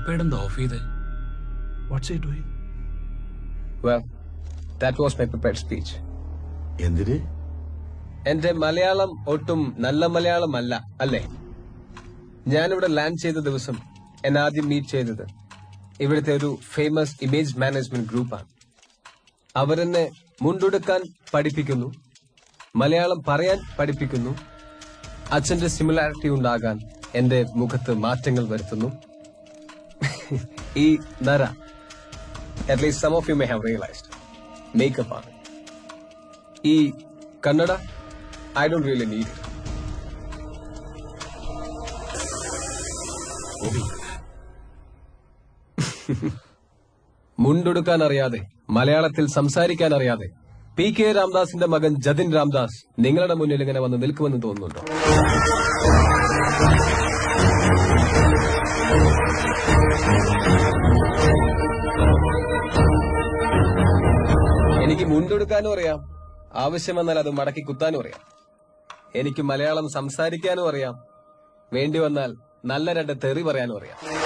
IPad എന്താ off ചെയ്തേ what's I doing Well, that was my prepared speech. എന്തിന് എന്റെ മലയാളം ഒട്ടും നല്ല മലയാളം അല്ല അല്ലേ ഞാനിവിടെ ലാൻഡ് ചെയ്ത ദിവസം എന്നെ ആദ്യം മീറ്റ് ചെയ്തത് ഇവിടുത്തെ ഒരു ഫേമസ് ഇമേജ് മാനേജ്മെന്റ് ഗ്രൂപ്പാണ് അവരെന്നെ മുണ്ടുടുക്കാൻ പഠിപ്പിക്കുന്നു മലയാളം പറയാൻ പഠിപ്പിക്കുന്നു അച്ഛന്റെ സിമിലാരിറ്റി ഉണ്ടാകാൻ എന്റെ മുഖത്ത് മാറ്റങ്ങൾ വരുത്തുന്നു ഈ നര at least some of you may have realised makeup ആണ് ഈ Kannada I don't really need it മുണ്ടൊടുക്കാൻ അറിയാതെ മലയാളത്തിൽ സംസാരിക്കാൻ അറിയാതെ പി കെ രാംദാസിന്റെ മകൻ ജതിൻ രാംദാസ് നിങ്ങളുടെ മുന്നിൽ ഇങ്ങനെ വന്ന് നിൽക്കുമെന്ന് തോന്നുന്നുണ്ടോ എനിക്ക് മുണ്ടൊടുക്കാനും അറിയാം ആവശ്യം വന്നാൽ അത് മടക്കി കുത്താനും അറിയാം എനിക്ക് മലയാളം സംസാരിക്കാനും അറിയാം വേണ്ടി വന്നാൽ നല്ല രണ്ട് തെറി പറയാനും അറിയാം